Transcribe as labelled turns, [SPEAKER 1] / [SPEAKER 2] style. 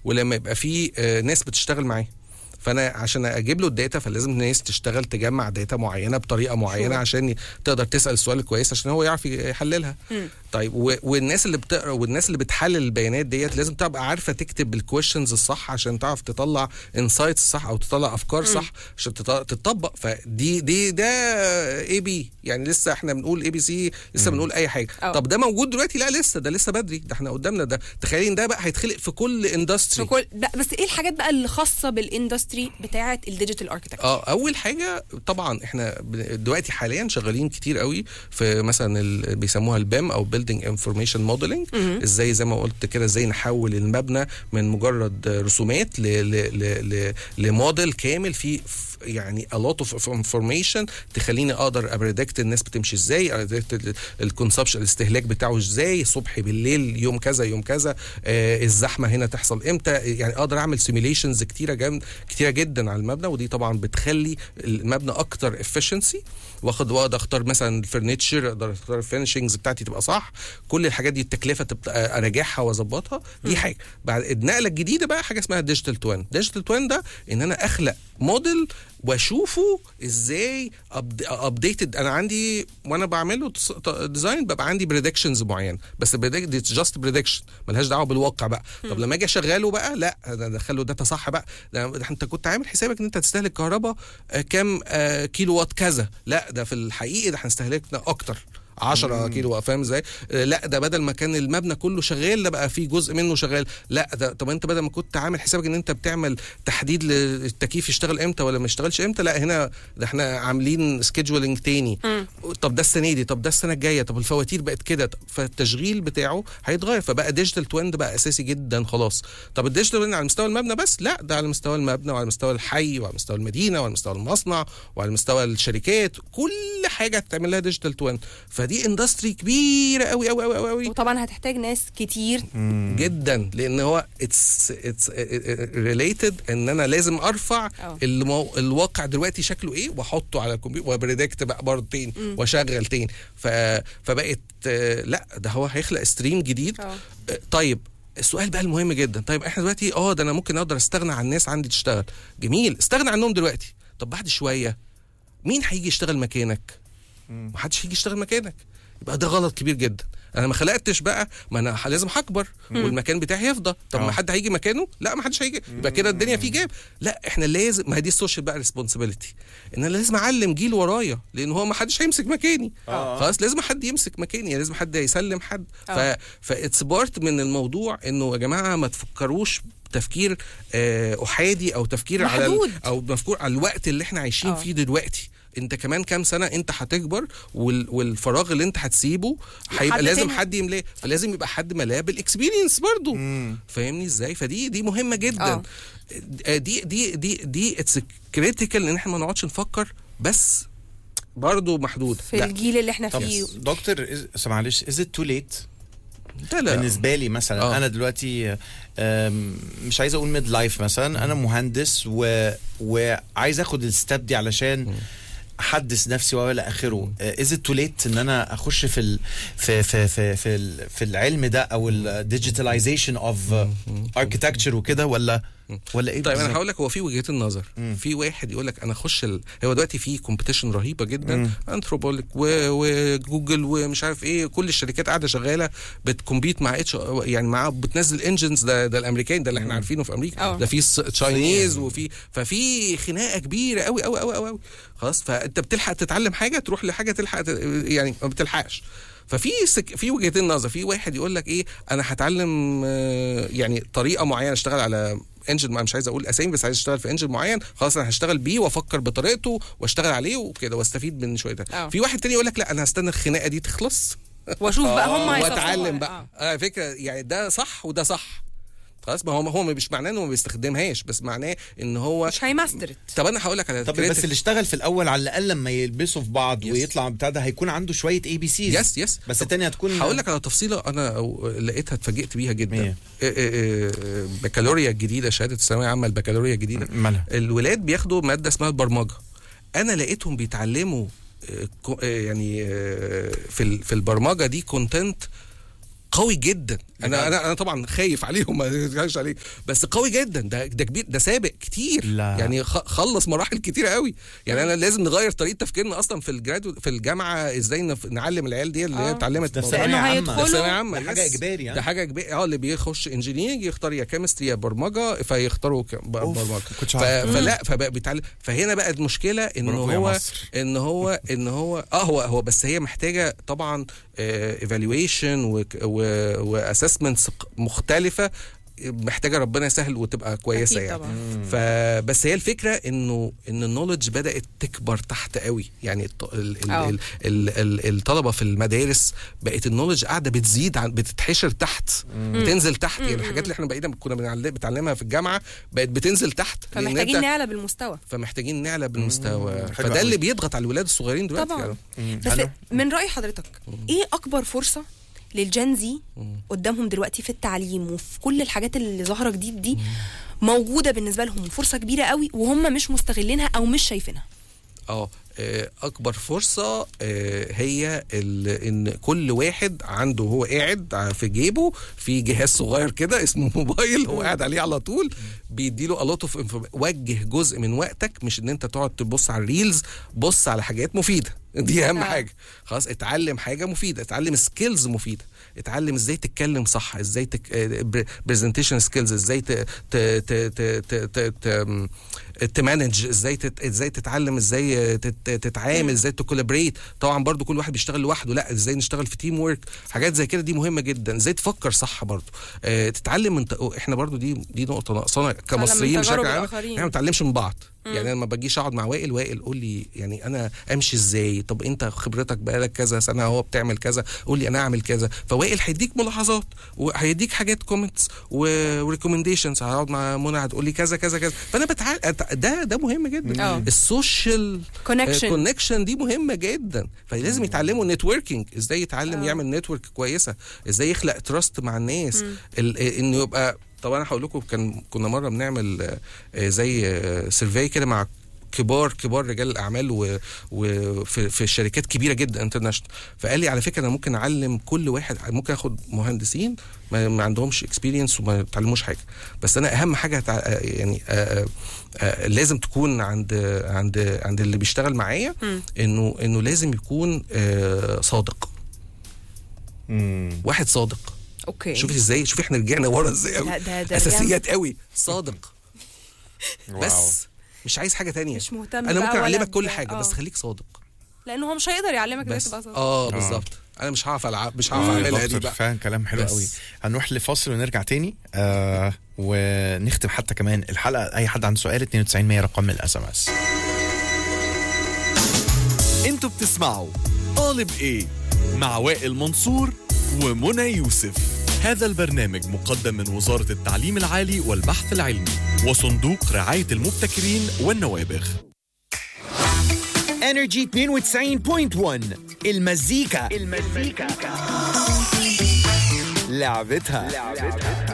[SPEAKER 1] ولما يبقى في آه، ناس بتشتغل معاه فانا عشان اجيب له الداتا فلازم ناس تشتغل تجمع داتا معينه بطريقه معينه
[SPEAKER 2] Sure.
[SPEAKER 1] عشان ي- تقدر تسال السؤال الكويس عشان هو يعرف يحللها طيب و- والناس اللي بتقرا والناس اللي بتحلل البيانات ديت لازم تبقى عارفه تكتب الكويشنز الصح عشان تعرف تطلع انسايتس صح او تطلع افكار صح عشان تط- تطبق فدي دي ده اي بي يعني لسه احنا بنقول اي بي سي لسه بنقول اي حاجه
[SPEAKER 2] أه.
[SPEAKER 1] طب ده موجود دلوقتي لا لسه ده لسه بدري ده احنا قدامنا ده تخيلي ان ده بقى هيتخلق في كل اندستري
[SPEAKER 2] في كل لا بس ايه الحاجات بقى اللي خاصه بالاندستري بتاعه الديجيتال اركتكتشر
[SPEAKER 1] اه اول حاجه طبعا احنا ب- دلوقتي حاليا شغالين كتير قوي في مثلا ال- بيسموها البيم او بيلدينج انفورميشن موديلنج ازاي زي ما قلت كده ازاي نحول المبنى من مجرد رسومات ل ل ل ل لموديل كامل فيه ف- يعني a lot of information تخليني اقدر ابريدكت الناس بتمشي ازاي ابريدكت الكونسبشن الاستهلاك بتاعه ازاي صبح بالليل يوم كذا يوم كذا آه الزحمه هنا تحصل امتى يعني اقدر اعمل سيميليشنز كتيره جم كتيره جدا على المبنى ودي طبعا بتخلي المبنى اكتر افشنسي واخد واقدر اختار مثلا الفرنتشر اقدر اختار الفينشنجز بتاعتي تبقى صح كل الحاجات دي التكلفه تبقى اراجعها واظبطها دي حاجه بعد النقله الجديده بقى حاجه اسمها ديجيتال توين ديجيتال توين ده ان انا اخلق موديل واشوفه ازاي ابديتد انا عندي وانا بعمله ديزاين ببقى عندي بريدكشنز معينه بس دي جاست بريدكشن ملهاش دعوه بالواقع بقى طب لما اجي اشغله بقى لا انا ادخله داتا صح بقى ده ده انت كنت عامل حسابك ان انت هتستهلك كهرباء آه، كام آه، كيلو وات كذا لا ده في الحقيقي ده هنستهلكنا اكتر 10 كيلو وات، فاهم ازاي؟ آه، لا ده بدل ما كان المبنى كله شغال ده بقى في جزء منه شغال لا ده طب انت بدل ما كنت عامل حسابك ان انت بتعمل تحديد للتكييف يشتغل امتى ولا ما يشتغلش امتى لا هنا ده احنا عاملين سكيدجولينج تاني طب ده السنه دي طب ده السنه الجايه طب الفواتير بقت كده طب فالتشغيل بتاعه هيتغير فبقى ديجيتال توين ده بقى اساسي جدا خلاص طب الديجيتال توين على مستوى المبنى بس لا ده على مستوى المبنى وعلى مستوى الحي وعلى مستوى المدينه وعلى مستوى المصنع وعلى مستوى الشركات كل حاجه هتعمل لها ديجيتال توين فدي اندستري كبيره قوي قوي قوي قوي
[SPEAKER 2] وطبعا هتحتاج ناس كتير
[SPEAKER 1] جدا لان هو اتس اتس ريليتد ان انا لازم ارفع
[SPEAKER 2] أه.
[SPEAKER 1] المو... الواقع دلوقتي شكله ايه واحطه على الكمبيوتر وبريدكت بقى برضه تاني واشغل تاني ف... فبقت آه، لا ده هو هيخلق ستريم جديد
[SPEAKER 2] أه.
[SPEAKER 1] آه، طيب السؤال بقى المهم جدا طيب احنا دلوقتي اه ده انا ممكن اقدر استغنى عن الناس عندي تشتغل جميل استغنى عنهم دلوقتي طب بعد شويه مين هيجي يشتغل مكانك محدش هيجي يشتغل مكانك يبقى ده غلط كبير جدا انا ما خلقتش بقى ما انا ح- لازم هكبر والمكان بتاعي يفضى طب ما
[SPEAKER 3] آه.
[SPEAKER 1] حد هيجي مكانه لا ما حدش هيجي يبقى كده الدنيا في جاب لا احنا لازم ما هي دي السوشيال بقى ريسبونسبيلتي ان انا لازم اعلم جيل ورايا لان هو ما حدش هيمسك مكاني
[SPEAKER 3] آه.
[SPEAKER 1] خلاص لازم حد يمسك مكاني يعني لازم حد يسلم حد ف
[SPEAKER 2] آه.
[SPEAKER 1] فاتس بارت من الموضوع انه يا جماعه ما تفكروش تفكير آه، احادي او تفكير على ال-
[SPEAKER 2] محدود.
[SPEAKER 1] او مفكور على الوقت اللي احنا عايشين
[SPEAKER 2] آه.
[SPEAKER 1] فيه دلوقتي انت كمان كام سنه انت هتكبر وال... والفراغ اللي انت هتسيبه هيبقى
[SPEAKER 2] حد
[SPEAKER 1] لازم
[SPEAKER 2] تاني.
[SPEAKER 1] حد يملاه فلازم يبقى حد ملاه بالاكسبيرينس برضو فاهمني ازاي فدي دي مهمه جدا
[SPEAKER 2] آه.
[SPEAKER 1] آه، دي دي دي دي اتس كريتيكال ان احنا ما نقعدش نفكر بس برضو محدود
[SPEAKER 2] في
[SPEAKER 1] لا
[SPEAKER 2] الجيل اللي احنا
[SPEAKER 3] طب
[SPEAKER 2] فيه
[SPEAKER 3] دكتور إز- معلش از ات تو ليت
[SPEAKER 1] لا, لا.
[SPEAKER 3] بالنسبه لي مثلا
[SPEAKER 1] آه.
[SPEAKER 3] انا دلوقتي آم، مش عايز اقول ميد لايف مثلا انا مهندس و... وعايز اخد الستاب دي علشان احدث نفسي والى اخره از ات تو ليت ان انا اخش في ال... في في في في, ال... في العلم ده او الديجيتاليزيشن اوف اركيتكتشر وكده ولا ولا ايه
[SPEAKER 1] طيب انا
[SPEAKER 3] بالظبط؟
[SPEAKER 1] هقول لك هو في وجهات النظر في واحد يقول لك انا اخش ال... هو دلوقتي في كومبيتيشن رهيبه جدا انثروبوليك و... وجوجل ومش عارف ايه كل الشركات قاعده شغاله بتكمبيت مع اتش يعني مع بتنزل انجنز ده ده الامريكان ده اللي احنا عارفينه في امريكا
[SPEAKER 2] أه.
[SPEAKER 1] ده في تشاينيز وفي ففي خناقه كبيره قوي قوي قوي قوي خلاص فانت بتلحق تتعلم حاجه تروح لحاجه تلحق ت... يعني ما بتلحقش ففي سك... في وجهتين نظر في واحد يقول لك ايه انا هتعلم آه، يعني طريقه معينه اشتغل على انجن ما مش عايز اقول اسامي بس عايز اشتغل في انجن معين خلاص انا هشتغل بيه وافكر بطريقته واشتغل عليه وكده واستفيد من شويه ده
[SPEAKER 2] آه.
[SPEAKER 1] في واحد تاني يقول لك لا انا هستنى الخناقه دي تخلص
[SPEAKER 2] واشوف بقى هم
[SPEAKER 1] واتعلم بقى على فكره يعني ده صح وده صح خلاص ما هو هو مش معناه انه ما بيستخدمهاش بس معناه ان هو
[SPEAKER 2] مش هيماسترت
[SPEAKER 1] طب انا هقول لك على
[SPEAKER 3] طب
[SPEAKER 1] creative-
[SPEAKER 3] بس اللي اشتغل في الاول على الاقل لما يلبسوا في بعض
[SPEAKER 1] Yes.
[SPEAKER 3] ويطلع بتاع ده هيكون عنده شويه اي بي سيز
[SPEAKER 1] يس يس
[SPEAKER 3] بس
[SPEAKER 1] طب
[SPEAKER 3] التانية هتكون
[SPEAKER 1] هقول لك على تفصيله انا أو- لقيتها اتفاجئت بيها جدا
[SPEAKER 3] إيه؟
[SPEAKER 1] إيه إيه إيه بكالوريا الجديده شهاده الثانويه العامه البكالوريا الجديده
[SPEAKER 3] مالها
[SPEAKER 1] الولاد بياخدوا ماده اسمها البرمجه انا لقيتهم بيتعلموا آه، كو- آه، يعني آه، في ال- في البرمجه دي كونتنت قوي جدا انا انا انا طبعا خايف عليهم ما تقولش عليه بس قوي جدا ده ده كبير ده سابق كتير
[SPEAKER 3] لا.
[SPEAKER 1] يعني خ- خلص مراحل كتير قوي يعني انا لازم نغير طريقه تفكيرنا اصلا في الجراد في الجامعه ازاي نف- نعلم العيال دي اللي هي
[SPEAKER 2] آه.
[SPEAKER 1] اتعلمت
[SPEAKER 3] ده في
[SPEAKER 1] موضوع-
[SPEAKER 3] ثانوية
[SPEAKER 2] لأنه
[SPEAKER 3] عامة.
[SPEAKER 2] هيدخلوا-
[SPEAKER 1] ده في ثانويه عامه
[SPEAKER 3] ده حاجة
[SPEAKER 1] يس.
[SPEAKER 3] إجباري، ها؟
[SPEAKER 1] ده حاجه اجباري اه اللي بيخش انجينيرنج يختار يا كيمستري يا برمجه فيختاروا ك- ب-
[SPEAKER 3] أوف،
[SPEAKER 1] برمجه
[SPEAKER 3] كنتش
[SPEAKER 1] ف...
[SPEAKER 3] عارف.
[SPEAKER 1] فلا فبقى بيتعلم فهنا بقى المشكله ان
[SPEAKER 3] برافو يا
[SPEAKER 1] هو
[SPEAKER 3] مصر.
[SPEAKER 1] ان هو ان هو اه هو هو بس هي محتاجه طبعا ايفالويشن واسسمنتس مختلفه محتاجه ربنا يسهل وتبقى كويسه
[SPEAKER 2] أكيد
[SPEAKER 1] يعني
[SPEAKER 2] طبعا.
[SPEAKER 1] فبس هي الفكره انه ان النولج بدات تكبر تحت قوي يعني الط- ال- ال-
[SPEAKER 2] آه.
[SPEAKER 1] ال- ال- ال- الطلبه في المدارس بقت النولج قاعده بتزيد عن بتتحشر تحت بتنزل تحت يعني الحاجات اللي احنا بقينا كنا بنعلم- بنتعلمها في الجامعه بقت بتنزل تحت لأن
[SPEAKER 2] فمحتاجين
[SPEAKER 1] أنت-
[SPEAKER 2] نعلى بالمستوى
[SPEAKER 1] فمحتاجين نعلى بالمستوى
[SPEAKER 3] حلو
[SPEAKER 1] فده
[SPEAKER 3] قوي.
[SPEAKER 1] اللي بيضغط على الولاد الصغيرين دلوقتي
[SPEAKER 2] طبعا
[SPEAKER 1] يعني.
[SPEAKER 3] مم.
[SPEAKER 2] بس
[SPEAKER 3] حلو.
[SPEAKER 2] من رأي حضرتك ايه اكبر فرصة للجن زي قدامهم دلوقتي في التعليم وفي كل الحاجات اللي ظاهرة جديد دي موجودة بالنسبة لهم فرصة كبيرة قوي وهم مش مستغلينها او مش شايفينها
[SPEAKER 1] اه آه، اكبر فرصه آه، هي ال- ان كل واحد عنده هو قاعد ع- في جيبه في جهاز صغير كده اسمه موبايل هو قاعد عليه على طول بيديله الوت اوف وجه جزء من وقتك مش ان انت تقعد تبص على الريلز بص على حاجات مفيده دي اهم
[SPEAKER 2] آه.
[SPEAKER 1] حاجه خلاص اتعلم حاجه مفيده اتعلم سكيلز مفيده اتعلم ازاي تتكلم صح ازاي برزنتيشن سكيلز ازاي ت ت ت ت ت ت ت تمانج ازاي تت ازاي تتعلم ازاي تت تتعامل ازاي تكولابريت طبعا برضو كل واحد بيشتغل لوحده لا ازاي نشتغل في تيم ورك حاجات زي كده دي مهمه جدا ازاي تفكر صح برضو اه تتعلم من ت- احنا برضو دي دي نقطه ناقصانا كمصريين بشكل
[SPEAKER 2] تجارب
[SPEAKER 1] عام
[SPEAKER 2] الآخرين.
[SPEAKER 1] احنا ما بنتعلمش من بعض يعني انا لما باجيش اقعد مع وائل وائل قول لي يعني انا امشي ازاي طب انت خبرتك بقالك كذا سنه هو بتعمل كذا قول لي انا اعمل كذا فوائل هيديك ملاحظات وهيديك حاجات كومنتس وريكومنديشنز هقعد مع منى هتقول لي كذا كذا كذا فانا بتعال ده ده مهم جدا
[SPEAKER 2] آه.
[SPEAKER 1] السوشيال
[SPEAKER 2] Connection.
[SPEAKER 1] كونكشن دي مهمه جدا فلازم يتعلموا نتوركينج ازاي يتعلم
[SPEAKER 2] آه.
[SPEAKER 1] يعمل نتورك كويسه ازاي يخلق تراست مع الناس ال- انه يبقى طب انا هقول لكم كان كنا مره بنعمل آه، آه، زي سيرفي كده مع كبار كبار رجال الاعمال و- وفي في شركات كبيره جدا انترناشونال فقال لي على فكره انا ممكن اعلم كل واحد ممكن اخد مهندسين ما, ما عندهمش اكسبيرينس وما يتعلموش حاجه بس انا اهم حاجه تع... يعني آه آه لازم تكون عند عند عند اللي بيشتغل معايا انه انه لازم يكون آه صادق
[SPEAKER 3] مم.
[SPEAKER 1] واحد صادق
[SPEAKER 2] اوكي
[SPEAKER 1] شوفي ازاي شوفي احنا رجعنا ورا ازاي قوي
[SPEAKER 2] لا، ده- ده
[SPEAKER 1] اساسيات قوي صادق
[SPEAKER 3] واو.
[SPEAKER 1] بس مش عايز حاجه تانية
[SPEAKER 2] مش مهتم
[SPEAKER 1] انا
[SPEAKER 2] بقى
[SPEAKER 1] ممكن
[SPEAKER 2] ولا
[SPEAKER 1] اعلمك كل
[SPEAKER 2] ب-
[SPEAKER 1] حاجه
[SPEAKER 2] آه.
[SPEAKER 1] بس خليك صادق
[SPEAKER 2] لانه هو مش هيقدر يعلمك ازاي
[SPEAKER 1] بس
[SPEAKER 2] تبقى صادق
[SPEAKER 1] اه بالظبط انا مش هعرف العب مش هعرف
[SPEAKER 3] آه،
[SPEAKER 1] اعملها دي
[SPEAKER 3] دكتور،
[SPEAKER 1] بقى
[SPEAKER 3] فعلا كلام حلو
[SPEAKER 1] بس.
[SPEAKER 3] قوي هنروح لفاصل ونرجع تاني آه ونختم حتى كمان الحلقه اي حد عنده سؤال 92 100 رقم الاس ام اس
[SPEAKER 4] انتوا بتسمعوا طالب ايه مع وائل منصور ومنى يوسف هذا البرنامج مقدم من وزارة التعليم العالي والبحث العلمي وصندوق رعاية المبتكرين والنوابغ
[SPEAKER 5] انرجي 92.1 المزيكا المزيكا لعبتها